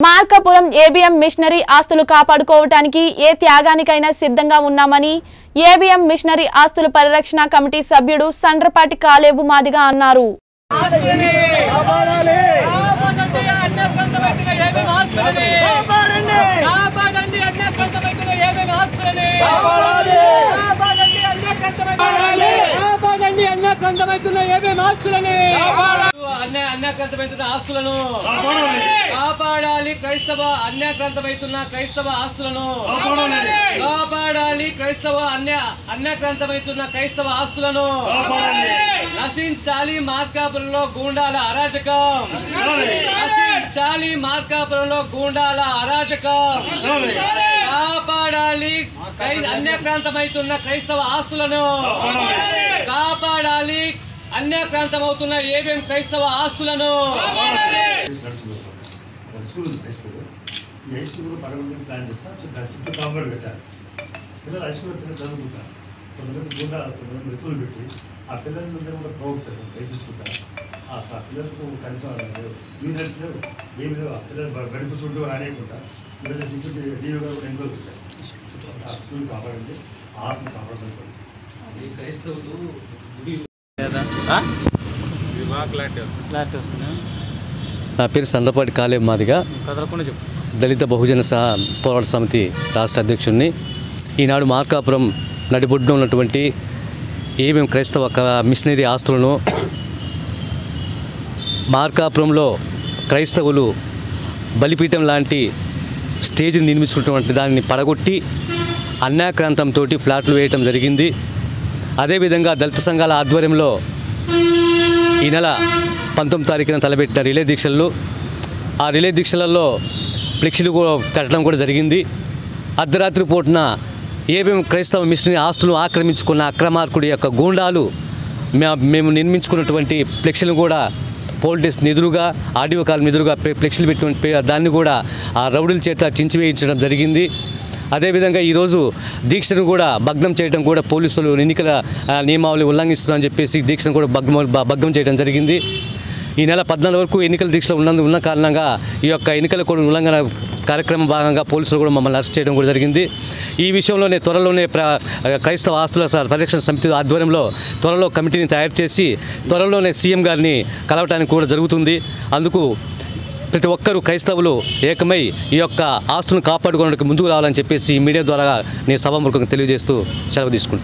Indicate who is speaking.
Speaker 1: Markapuram ABM machinery ఆస్తులు కాపాడుకోవటానికి ఏ త్యాగానికైనా సిద్ధంగా ఉన్నామని ఏబిఎం మిషనరీ ఆస్తుల పరిరక్షణ కమిటీ సభ్యుడు సండ్రపాటి కాలేబు మాదిగా అన్నారు
Speaker 2: కాపాడాలి
Speaker 3: కాపాడండి అన్యగ్రంథమైతున్న ఏమేమి ఆస్తులని
Speaker 2: కాపాడండి
Speaker 3: కాపాడండి అన్యగ్రంథమైతున్న ఏమేమి ఆస్తులని
Speaker 2: కాపాడాలి
Speaker 3: కాపాడండి అన్యగ్రంథమైతున్న
Speaker 2: కాపాడాలి.
Speaker 3: కాపాడండి అన్యగ్రంథమైతున్న ఏమేమి ఆస్తులని
Speaker 2: కాపాడాలి.
Speaker 3: అన్య అన్యగ్రంథమైతున్న ఆస్తులను
Speaker 2: కాపాడాలి
Speaker 3: కాపాడాలి క్రైస్తవ అన్యగ్రంథమైతున్న క్రైస్తవ ఆస్తులను
Speaker 2: కాపాడాలి
Speaker 3: కాపాడాలి క్రైస్తవ అన్య అన్యగ్రంథమైతున్న క్రైస్తవ ఆస్తులను
Speaker 2: కాపాడాలి
Speaker 3: నశించాలి మార్కాపురంలో గూండాల అరాచకం నశించాలి మార్కాపురంలో గూండాల అరాచకం కాపాడాలి క్రై- అన్యక్రాంతమైతున్న క్రైస్తవ ఆస్తులను కాపాడాలి అన్యక్రాంతమవుతున్న ఏమేం క్రైస్తవ ఆస్తులను
Speaker 4: స్కూల్ ఉంది హై స్కూల్ ఈ హై స్కూల్ పడగొండి ప్లాన్ చేస్తా దాని చుట్టూ కాంపౌండ్ పెట్టారు పిల్లలు హై స్కూల్ పిల్లలు చదువుకుంటారు కొంతమంది గుండా కొంతమంది మెతులు పెట్టి ఆ పిల్లలందరూ కూడా ప్రోగ్రామ్ నేర్పించుకుంటారు ఆ స- పిల్లలకు కనీసం యూనిట్స్ లేవు ఏమి లేవు ఆ పిల్లలు బ- బయటకు చుట్టూ రానియకుండా పిల్లలు డిప్యూటీ డిఓ గారు కూడా ఎంతో పెట్టారు ఆ స్కూల్ కాపాడండి ఆ ఆత్మ కాపాడండి
Speaker 5: నా పేరు సందపాటి కాలేబ్ మాదిగా దళిత బహుజన సహ పోరాట సమితి రాష్ట్ర అధ్యక్షుడిని ఈనాడు మార్కాపురం నడిబొడ్డున ఉన్నటువంటి ఏమేం క్రైస్తవ క- మిషనరీ ఆస్తులను మార్కాపురంలో క్రైస్తవులు బలిపీఠం లాంటి స్టేజ్ని నిర్మించుకున్నటువంటి దానిని పడగొట్టి అన్యాక్రాంతంతో ఫ్లాట్లు వేయటం జరిగింది అదేవిధంగా దళిత సంఘాల ఆధ్వర్యంలో ఈ నెల పంతొమ్మిది తారీఖున తలపెట్టిన రిలే దీక్షల్లో ఆ రిలే దీక్షలలో ఫ్లెక్సీలు కూడా కట్టడం కూడా జరిగింది అర్ధరాత్రి పూటన ఏమేమి క్రైస్తవ మిషనరీ ఆస్తులు ఆక్రమించుకున్న అక్రమార్కుడి యొక్క గూండాలు మే- మేము నిర్మించుకున్నటువంటి ఫ్లెక్సీలను కూడా పోలీస్ ఎదురుగా ఆడియో కాలం ఎదురుగా ఫ్లె- ఫ్లెక్సీలు పెట్టుకుని పే- దాన్ని కూడా ఆ రౌడీల చేత చించివేయించడం జరిగింది అదేవిధంగా ఈరోజు దీక్షను కూడా భగ్నం చేయడం కూడా పోలీసులు ఎన్నికల ఆ, నియమావళి ఉల్లంఘిస్తున్నారని చెప్పేసి దీక్షను కూడా భగ్నం భ- భగ్నం చేయడం జరిగింది ఈ నెల పద్నాలుగు వరకు ఎన్నికల దీక్ష ఉన్నందు ఉన్న కారణంగా ఈ యొక్క ఎన్నికల కూడా ఉల్లంఘన కార్యక్రమం భాగంగా పోలీసులు కూడా మమ్మల్ని అరెస్ట్ చేయడం కూడా జరిగింది ఈ విషయంలోనే త్వరలోనే ప్ర క్రైస్తవ ఆస్తుల స- పరిరక్షణ సమితి ఆధ్వర్యంలో త్వరలో కమిటీని తయారు చేసి త్వరలోనే సీఎం గారిని కలవటానికి కూడా జరుగుతుంది అందుకు ప్రతి ఒక్కరూ క్రైస్తవులు ఏకమై ఈ యొక్క ఆస్తులను కాపాడుకోవడానికి ముందుకు రావాలని చెప్పేసి ఈ మీడియా ద్వారా నేను సభాముఖంగా తెలియజేస్తూ సెలవు తీసుకుంటాను